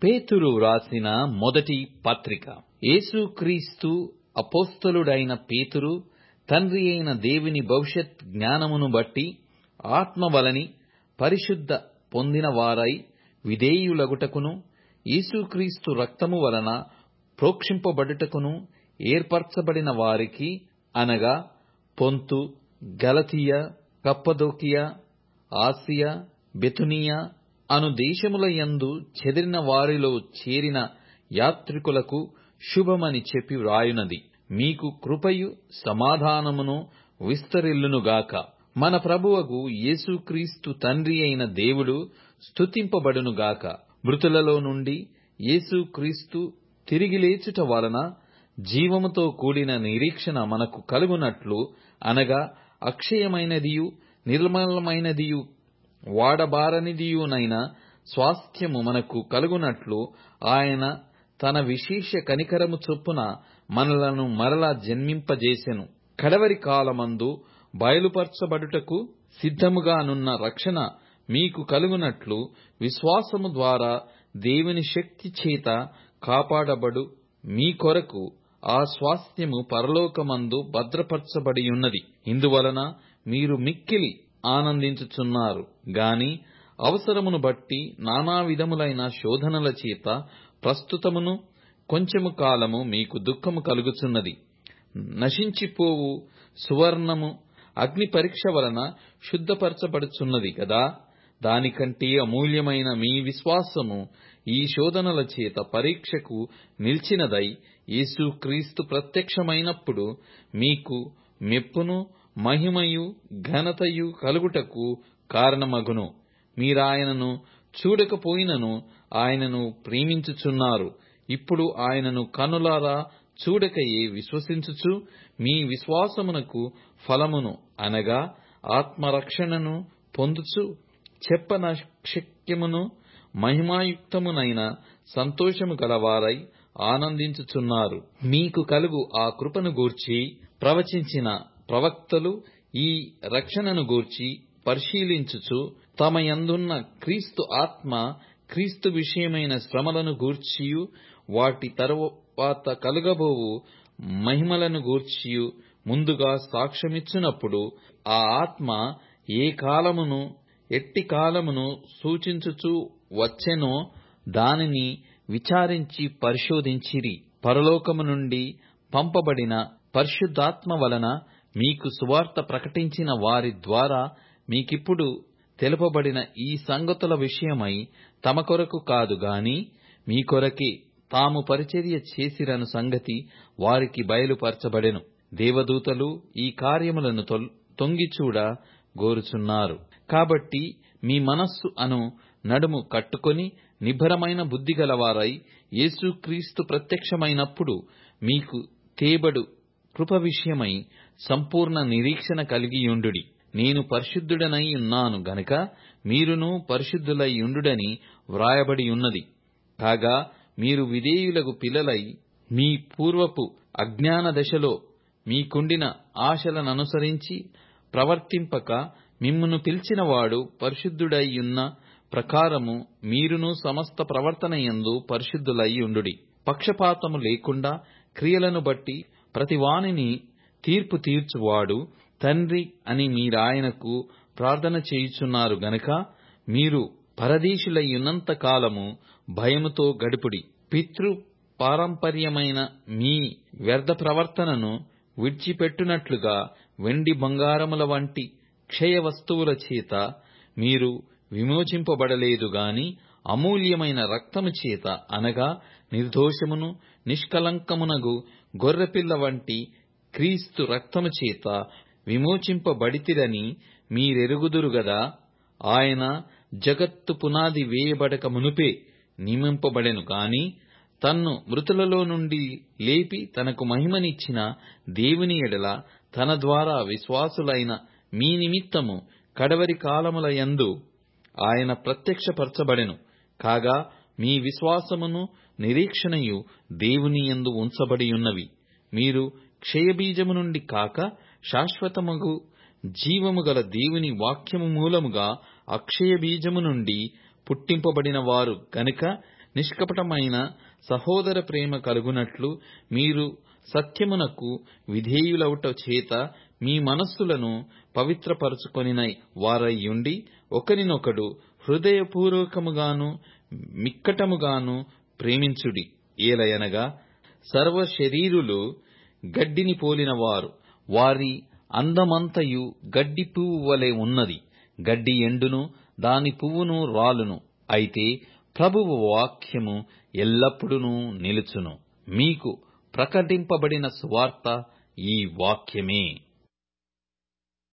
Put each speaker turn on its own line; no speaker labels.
పేతురు వ్రాసిన మొదటి పత్రిక యేసుక్రీస్తు అపోస్తలుడైన పేతురు తండ్రి అయిన దేవుని భవిష్యత్ జ్ఞానమును బట్టి ఆత్మ వలని పరిశుద్ధ పొందిన వారై విధేయులగుటకును యేసుక్రీస్తు రక్తము వలన ప్రోక్షింపబడుటకును ఏర్పరచబడిన వారికి అనగా పొంతు గలతీయ కప్పదోకియ ఆసియ బెతునియ అను దేశముల యందు చెదిరిన వారిలో చేరిన యాత్రికులకు శుభమని చెప్పి వ్రాయునది మీకు కృపయు సమాధానమును విస్తరిల్లునుగాక మన ప్రభువగు యేసుక్రీస్తు తండ్రి అయిన దేవుడు స్తుతింపబడునుగాక మృతులలో నుండి యేసుక్రీస్తు తిరిగి లేచుట వలన జీవముతో కూడిన నిరీక్షణ మనకు కలుగునట్లు అనగా అక్షయమైనదియు నిర్మలమైనదియు వాడబారనిదియునైన స్వాస్థ్యము మనకు కలుగునట్లు ఆయన తన విశేష కనికరము చొప్పున మనలను మరలా జన్మింపజేసెను కడవరి కాలమందు బయలుపరచబడుటకు సిద్ధముగానున్న రక్షణ మీకు కలుగునట్లు విశ్వాసము ద్వారా దేవుని శక్తి చేత కాపాడబడు మీ కొరకు ఆ స్వాస్థ్యము పరలోకమందు భద్రపరచబడియున్నది ఇందువలన మీరు మిక్కిలి ఆనందించుచున్నారు గాని అవసరమును బట్టి నానా విధములైన శోధనల చేత ప్రస్తుతమును కొంచెము కాలము మీకు దుఃఖము కలుగుచున్నది నశించిపోవు సువర్ణము అగ్ని పరీక్ష వలన శుద్ధపరచబడుచున్నది కదా దానికంటే అమూల్యమైన మీ విశ్వాసము ఈ శోధనల చేత పరీక్షకు నిలిచినదై యేసుక్రీస్తు ప్రత్యక్షమైనప్పుడు మీకు మెప్పును మహిమయు ఘనతయు కలుగుటకు కారణమగును మీరాయనను చూడకపోయినను ఆయనను ప్రేమించుచున్నారు ఇప్పుడు ఆయనను కనులారా చూడకయే విశ్వసించుచు మీ విశ్వాసమునకు ఫలమును అనగా ఆత్మరక్షణను పొందుచు చెప్పనశక్యమును మహిమాయుక్తమునైన సంతోషము గలవారై ఆనందించుచున్నారు మీకు కలుగు ఆ కృపను గూర్చి ప్రవచించిన ప్రవక్తలు ఈ రక్షణను గూర్చి పరిశీలించుచు తమ యందున్న క్రీస్తు ఆత్మ క్రీస్తు విషయమైన శ్రమలను గూర్చియు వాటి తరువాత కలుగబోవు మహిమలను గూర్చియు ముందుగా సాక్ష్యమిచ్చినప్పుడు ఆ ఆత్మ ఏ కాలమును ఎట్టి కాలమును సూచించుచు వచ్చెనో దానిని విచారించి పరిశోధించిరి పరలోకము నుండి పంపబడిన పరిశుద్ధాత్మ వలన మీకు సువార్త ప్రకటించిన వారి ద్వారా మీకిప్పుడు తెలుపబడిన ఈ సంగతుల విషయమై తమ కొరకు కాదు గాని మీ కొరకే తాము పరిచర్య చేసిరను సంగతి వారికి బయలుపరచబడెను దేవదూతలు ఈ కార్యములను తొంగిచూడ గోరుచున్నారు కాబట్టి మీ మనస్సు అను నడుము కట్టుకొని నిబ్బరమైన బుద్ధి గలవారై యేసుక్రీస్తు ప్రత్యక్షమైనప్పుడు మీకు తేబడు కృప విషయమై సంపూర్ణ నిరీక్షణ కలిగియుండుడి నేను పరిశుద్ధుడనై ఉన్నాను గనుక మీరును పరిశుద్ధులై ఉండుడని వ్రాయబడి ఉన్నది కాగా మీరు విధేయులకు పిల్లలై మీ పూర్వపు అజ్ఞాన దశలో మీకుండిన ఆశలననుసరించి ప్రవర్తింపక మిమ్మును పిలిచినవాడు పరిశుద్ధుడైయున్న ప్రకారము మీరును సమస్త ప్రవర్తనయందు పరిశుద్ధులై ఉండుడి పక్షపాతము లేకుండా క్రియలను బట్టి ప్రతివానిని తీర్పు తీర్చువాడు తండ్రి అని మీరాయనకు ప్రార్థన చేయుచున్నారు గనుక మీరు పరదేశులయ్యున్నంత కాలము భయముతో గడుపుడి పితృ పారంపర్యమైన మీ వ్యర్థ ప్రవర్తనను విడిచిపెట్టునట్లుగా వెండి బంగారముల వంటి క్షయ వస్తువుల చేత మీరు విమోచింపబడలేదు గాని అమూల్యమైన రక్తము చేత అనగా నిర్దోషమును నిష్కలంకమునగు గొర్రెపిల్ల వంటి క్రీస్తు రక్తము చేత విమోచింపబడితిరని మీరెరుగుదురు గదా ఆయన జగత్తు పునాది వేయబడక మునుపే నియమింపబడెను గాని తన్ను మృతులలో నుండి లేపి తనకు మహిమనిచ్చిన దేవుని ఎడల తన ద్వారా విశ్వాసులైన మీ నిమిత్తము కడవరి కాలముల యందు ఆయన ప్రత్యక్షపరచబడెను కాగా మీ విశ్వాసమును నిరీక్షణయు దేవుని యందు ఉంచబడి ఉన్నవి మీరు క్షయబీజము నుండి కాక శాశ్వతమగు జీవము గల దేవుని వాక్యము మూలముగా అక్షయ బీజము నుండి పుట్టింపబడిన వారు గనుక నిష్కపటమైన సహోదర ప్రేమ కలుగునట్లు మీరు సత్యమునకు విధేయులవుట చేత మీ మనస్సులను పవిత్రపరచుకొనిన వారయ్యుండి ఒకరినొకడు హృదయపూర్వకముగాను మిక్కటముగాను ప్రేమించుడి ఏలయనగా సర్వ శరీరులు గడ్డిని పోలినవారు వారి అందమంతయు గడ్డి పువ్వు వలె ఉన్నది గడ్డి ఎండును దాని పువ్వును రాలును అయితే ప్రభువు వాక్యము ఎల్లప్పుడూ నిలుచును మీకు ప్రకటింపబడిన సువార్త ఈ వాక్యమే